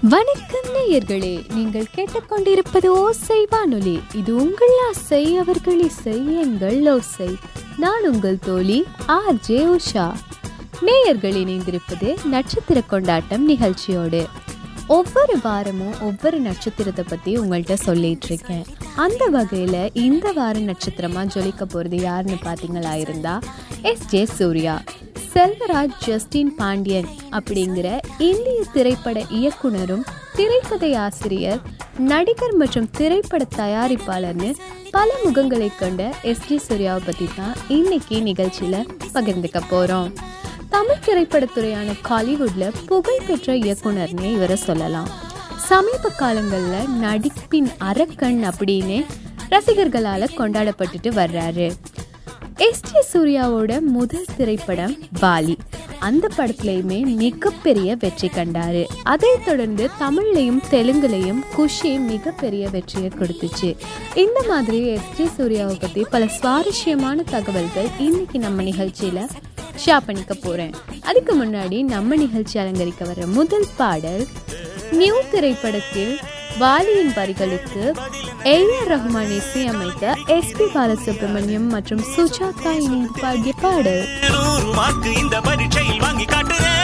வணக்கம் நேயர்களே நீங்கள் கேட்டுக்கொண்டிருப்பது ஓசை வானொலி இது உங்கள் ஆசை அவர்கள் இசை எங்கள் ஓசை நான் உங்கள் தோழி ஆர் ஜே உஷா நேயர்கள் இணைந்திருப்பது நட்சத்திர கொண்டாட்டம் நிகழ்ச்சியோடு ஒவ்வொரு வாரமும் ஒவ்வொரு நட்சத்திரத்தை பற்றி உங்கள்கிட்ட சொல்லிட்டு இருக்கேன் அந்த வகையில் இந்த வார நட்சத்திரமாக ஜொலிக்க போகிறது யாருன்னு பார்த்தீங்களா இருந்தா S J Surya Selvaraj Justin Pandian அப்படிங்கிற இந்திய திரைப்பட இயக்குனரும் திரைக்கதை ஆசிரியர் நடிகர் மற்றும் திரைப்பட தயாரிப்பாளர்னு பல முகங்களை கொண்ட எஸ் ஜி சூர்யாவை பற்றி தான் இன்னைக்கு நிகழ்ச்சியில் பகிர்ந்துக்க போகிறோம் தமிழ் திரைப்படத்துறையான காலிவுட்ல புகழ்பெற்ற இயக்குனர்னே இவரை சொல்லலாம் சமீப காலங்களில் நடிப்பின் அரக்கன் அப்படின்னு ரசிகர்களால் கொண்டாடப்பட்டுட்டு வர்றாரு எஸ் டி சூர்யாவோட முதல் திரைப்படம் வாலி அந்த படத்துலையுமே மிகப்பெரிய வெற்றி கண்டாரு அதைத் தொடர்ந்து தமிழ்லையும் தெலுங்குலையும் குஷி மிகப்பெரிய வெற்றியை கொடுத்துச்சு இந்த மாதிரி எஸ் டி சூர்யாவை பற்றி பல சுவாரஸ்யமான தகவல்கள் இன்னைக்கு நம்ம நிகழ்ச்சியில் ஷேர் பண்ணிக்க போகிறேன் அதுக்கு முன்னாடி நம்ம நிகழ்ச்சி அலங்கரிக்க வர முதல் பாடல் நியூ திரைப்படத்தில் வாலியின் வரிகளுக்கு ஏஆர் ரஹ்மான் இசையமைத்த எஸ்பி பாலசுப்ரமணியம் மற்றும் சுஜாதா இணைந்து பாடிய பாடல் நூறு மார்க்கு இந்த பரீட்சையில் வாங்கி காட்டுறேன்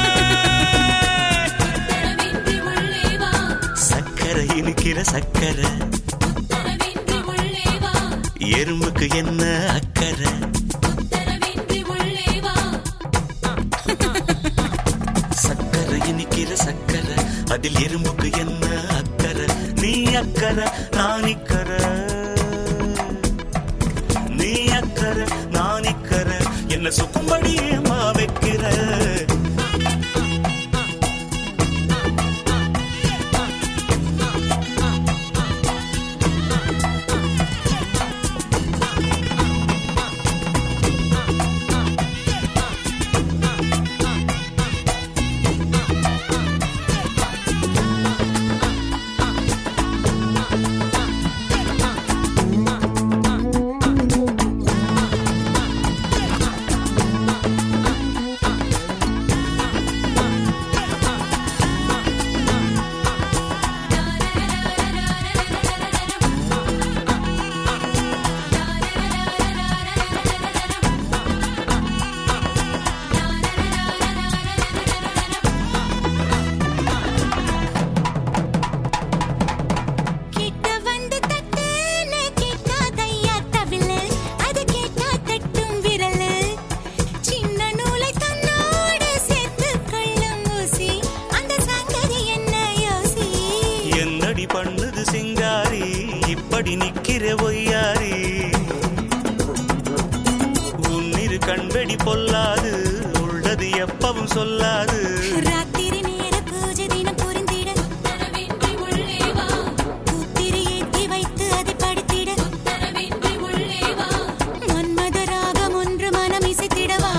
சக்கரை இனிக்கிற சக்கரை எறும்புக்கு என்ன அக்கறை சக்கரை இனிக்கிற சக்கரை அதில் எறும்புக்கு என்ன அக்கறை நீ அக்கறை நான் இக்கறை நீ அக்கறை நான் இக்கறை என்ன சுக்கும்படி ஏமா வைக்கிற கிட்ட வந்து தட்டுன்னு கேட்காதையா தவிழு அது கேட்டா தட்டும் விரலு சின்ன நூலை தன்னோடு சேர்த்து கொள்ளும் ஊசி அந்த சங்கதி என்ன யோசி என்னடி பண்ணுது சிங்காரி இப்படி நிக்கிற ஒய்யாரி உன்னிரு கண்வெடி பொல்லாது உள்ளது எப்பவும் சொல்லாது ராத்திரி நேர பூஜை தினம் புரிந்திட பூத்திரி ஏற்றி வைத்து அதை படித்திட மன்மத ராகம் ஒன்று மனம் இசைத்திடவா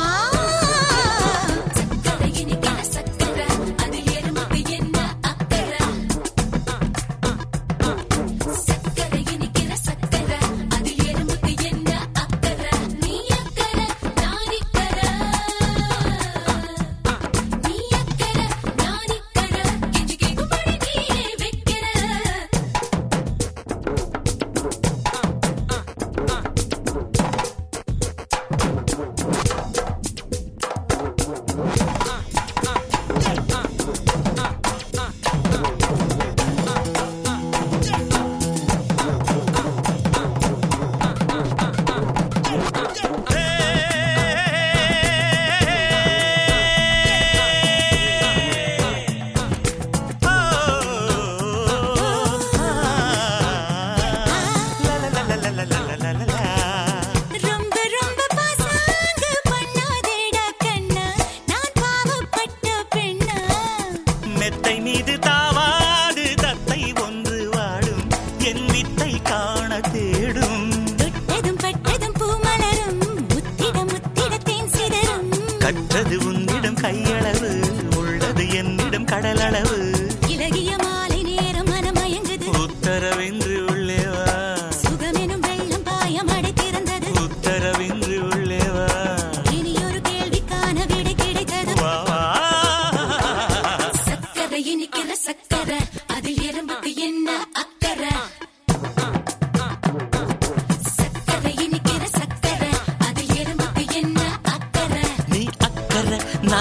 ரொம்ப ரொம்ப பாசாங்கு பண்ணாதேடா கண்ணா நான் பாவப்பட்ட பெண்ணா மெத்தை மீது தாவாது தத்தை ஒன்று வாடும் என் வித்தை காண தேடும் தொட்டதும் பட்டதும் பூமலரும் முத்திட முத்திட தேன் சிதறும் கற்றது உன்னிடம் கையளவு உள்ளது என்னிடம் கடலளவு இலகிய மாலை நேரம் மனமயங்குது உத்தரவின்றி உள்ளே வா சுகமெனும் வெள்ளம் பாயம் அடைத்திருந்தது உத்தரவின்றி உள்ளே வா இனி ஒரு கேள்விக்கான விடை கிடைத்தது வா வா சக்கரை இனிக்கிற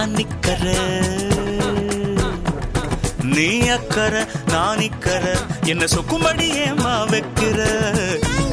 நான் நிக்கற நீ அக்கற நான் நிக்கற என்ன சொக்கும்படி ஏமா வைக்கிற